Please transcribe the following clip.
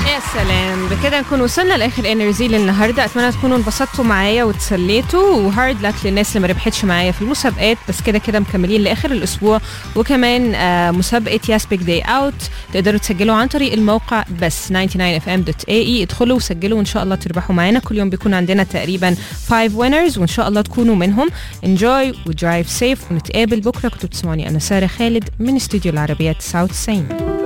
يا سلام بكده نكون وصلنا لاخر انرجي للنهارده اتمنى تكونوا انبسطتوا معايا وتسليتوا وهارد لك للناس اللي ما ربحتش معايا في المسابقات بس كده كده مكملين لاخر الاسبوع وكمان آه مسابقه ياس بيج داي اوت تقدروا تسجلوا عن طريق الموقع بس 99fm.ae ادخلوا وسجلوا وان شاء الله تربحوا معانا كل يوم بيكون عندنا تقريبا 5 winners وان شاء الله تكونوا منهم انجوي ودرايف سيف ونتقابل بكره كنتوا بتسمعوني انا ساره خالد من استوديو العربيه 99